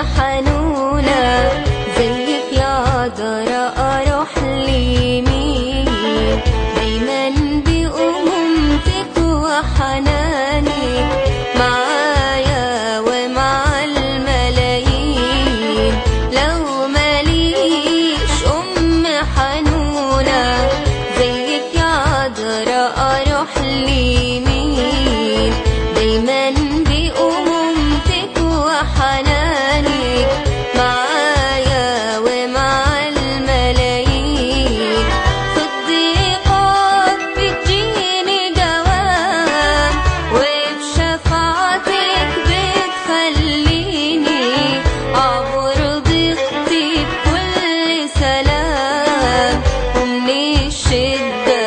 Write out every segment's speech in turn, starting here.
حنونة زيك يا قدر أروح لمين دايما بأمومتك وحنانك معايا ومع الملايين لو ماليش أم حنونة زيك يا قدر أروح لمين دايما بأمومتك وحنانك معايا ومع الملايين في الضيقات بتجيني دوام وبشفاعتك بتخليني أعبر ضيقتي بكل سلام ومن الشدة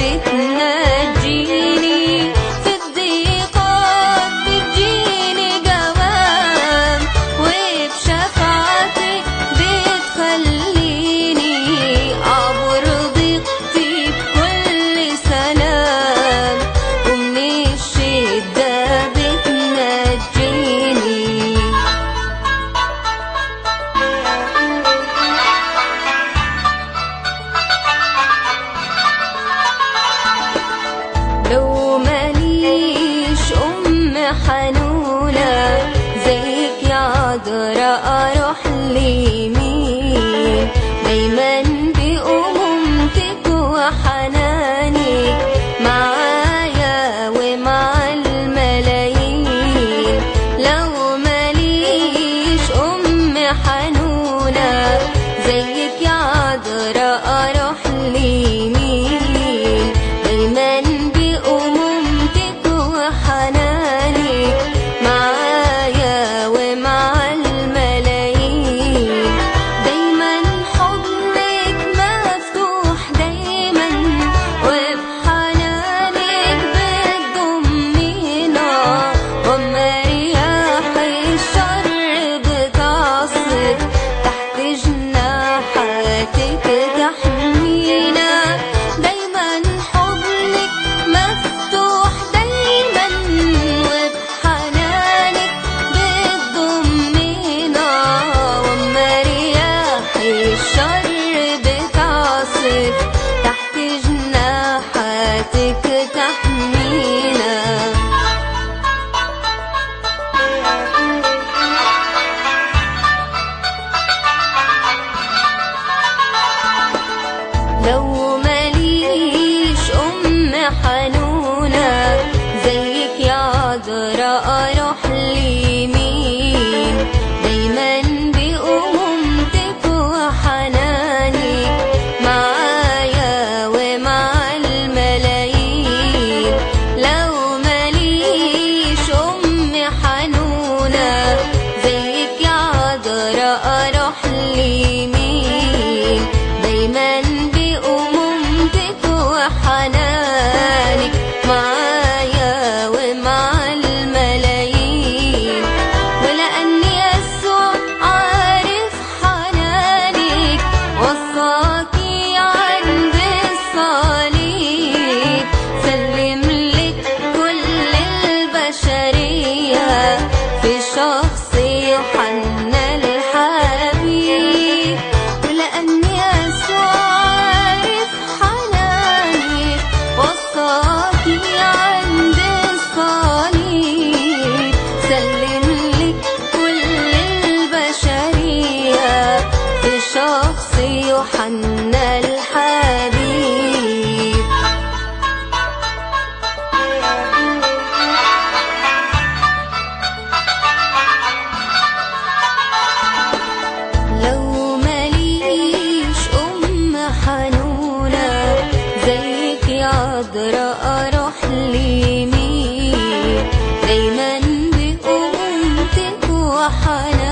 بتنجيني في الضيقات بتجيني دوام وبشفاعتك بتخليني أعبر ضيقتي بكل سلام ومن الشدة بتنجيني لو ماليش أم حنونة زيك يا قدر أروح لمين دايما بأمومتك وحنانك معايا ومع الملايين لو ماليش أم حنونة زيك يا قدر أروح لمين دايما بأمومتك وحنانك معايا ومع الملايين دايما حضنك مفتوح دايما وبحنانك بتضمينا وما رياح الشر بتعصف تحت جناحاتك تحمينا دايما حضنك مفتوح دايما وبحنانك بتضمينا وما رياح الشر بتعصف تحت جناحاتك تحمينا لو ماليش أم حنونة زيك يا قدر أروح لمين دايما بأمومتك وحنانك معايا ومع الملايين لو ماليش أم حنونة زيك يا قدر أروح لمين دايما بأمومتك وحنانك معايا ومع الملايين ولأن يسوع عارف حنانك وصاكي عند الصليب سلم لك كل البشرية في شخص يوحنا الحبيب ولأن يسوع عارف حنانك وصاكي عند الصليب سلم لك كل البشرية في شخص يوحنا الحبيب لو ماليش أم حنونة زيك يا قدر أروح لمين دايما بأمومتك وحنانك